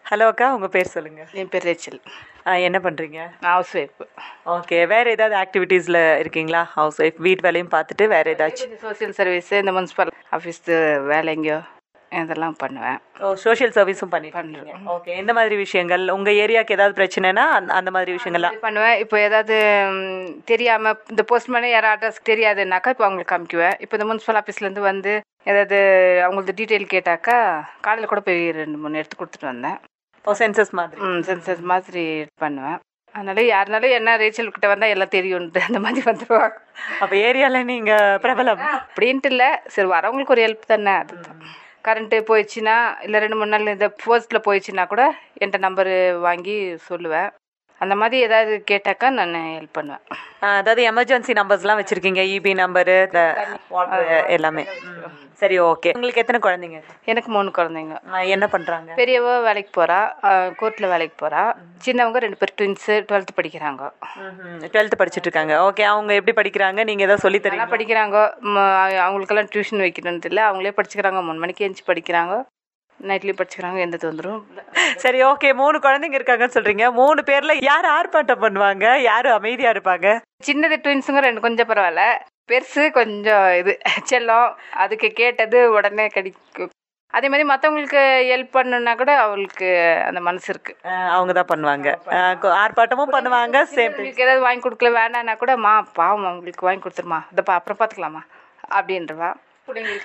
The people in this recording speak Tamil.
ஹலோ அக்கா உங்கள் பேர் சொல்லுங்கள் என் பேர் ரேச்சல் என்ன பண்ணுறீங்க நான் ஹவுஸ் ஒய்ஃபு ஓகே வேறு ஏதாவது ஆக்டிவிட்டீஸில் இருக்கீங்களா ஹவுஸ் ஒய்ஃப் வீட்டு வேலையும் பார்த்துட்டு வேறு ஏதாச்சும் சோசியல் சர்வீஸ் இந்த முனிசிபல் ஆஃபீஸ் வேலைங்கோ இதெல்லாம் பண்ணுவேன் ஓ சோஷியல் சர்வீஸும் பண்ணிட்டு ஓகே எந்த மாதிரி விஷயங்கள் உங்கள் ஏரியாவுக்கு ஏதாவது பிரச்சனைனா அந்த அந்த மாதிரி விஷயங்கள்லாம் இது பண்ணுவேன் இப்போ ஏதாவது ம், தெரியாம இந்த போஸ்ட்மேனே யாரும் அட்ரஸ் தெரியாதுன்னாக்கா இப்போ அவங்களுக்கு காமிக்குவேன் இப்போ இந்த முனிசிபல் ஆஃபீஸ்லேருந்து வந்து ஏதாவது அவங்களுக்கு டீட்டெயில் கேட்டாக்கா காலையில் கூட போய் ரெண்டு மூணு எடுத்து கொடுத்துட்டு வந்தேன் ஓ சென்சஸ் மாதிரி ம் சென்சஸ் மாதிரி பண்ணுவேன் அதனால யாருனாலும் என்ன ரேச்சல் கிட்ட வந்தால் எல்லாம் தெரியும்ன்ட்டு அந்த மாதிரி வந்துடுவாங்க அப்போ ஏரியாவில் நீங்கள் பிரபலம் அப்படின்ட்டு இல்லை சரி வரவங்களுக்கு ஒரு ஹெல்ப் தானே அதுதான் கரண்ட்டு போயிடுச்சுன்னா இல்லை ரெண்டு மூணு நாள் இந்த போஸ்ட்டில் போயிடுச்சுன்னா கூட என்கிட்ட நம்பரு வாங்கி சொல்லுவேன் அந்த மாதிரி ஏதாவது கேட்டாக்கா நான் ஹெல்ப் பண்ணுவேன் ஆ, அதாவது எமர்ஜென்சி நம்பர்ஸ்லாம் வச்சுருக்கீங்க இபி நம்பரு வாட்டர் எல்லாமே ம். சரி ஓகே உங்களுக்கு எத்தனை குழந்தைங்க எனக்கு மூணு குழந்தைங்க ஆ, என்ன பண்ணுறாங்க பெரியவ வேலைக்கு போகிறா கோர்ட்டில் வேலைக்கு போகிறா சின்னவங்க ரெண்டு பேர் ட்வின்ஸு டுவெல்த்து படிக்கிறாங்க டுவெல்த்து படிச்சுட்டு இருக்காங்க ஓகே அவங்க எப்படி படிக்கிறாங்க நீங்கள் ஏதாவது சொல்லி நல்லா தரீங்க படிக்கிறாங்க ம, அவங்களுக்கெல்லாம் டியூஷன் வைக்கணும்னு இல்லை அவங்களே படிச்சுக்கிறாங்க மூணு மணிக்கு எழுந்துச்சு படிக்கிறாங்க நைட்லேயும் படிச்சுக்கிறாங்க எந்த தொந்தரவும் இல்லை சரி ஓகே மூணு குழந்தைங்க இருக்காங்கன்னு சொல்றீங்க மூணு பேர்ல யார் ஆர்ப்பாட்டம் பண்ணுவாங்க யாரு அமைதியா இருப்பாங்க சின்னது ட்வின்ஸுங்க ரெண்டு கொஞ்சம் பரவாயில்ல பெருசு கொஞ்சம் இது செல்லம் அதுக்கு கேட்டது உடனே கிடைக்கும் அதே மாதிரி மற்றவங்களுக்கு ஹெல்ப் பண்ணணுன்னா கூட அவளுக்கு அந்த மனசு இருக்கு அஹ் அவங்க தான் பண்ணுவாங்க அஹ் கொ- ஆர்ப்பாட்டமும் பண்ணுவாங்க சேம் அவங்களுக்கு ஏதாவது வாங்கி கொடுக்கல வேண்டாம்னா கூட மா பாவம் அவங்களுக்கு வாங்கி கொடுத்துருமா இதப்பா அப்புறம் பார்த்துக்கலாமா அப்படின்றவா பிள்ளைங்களுக்கு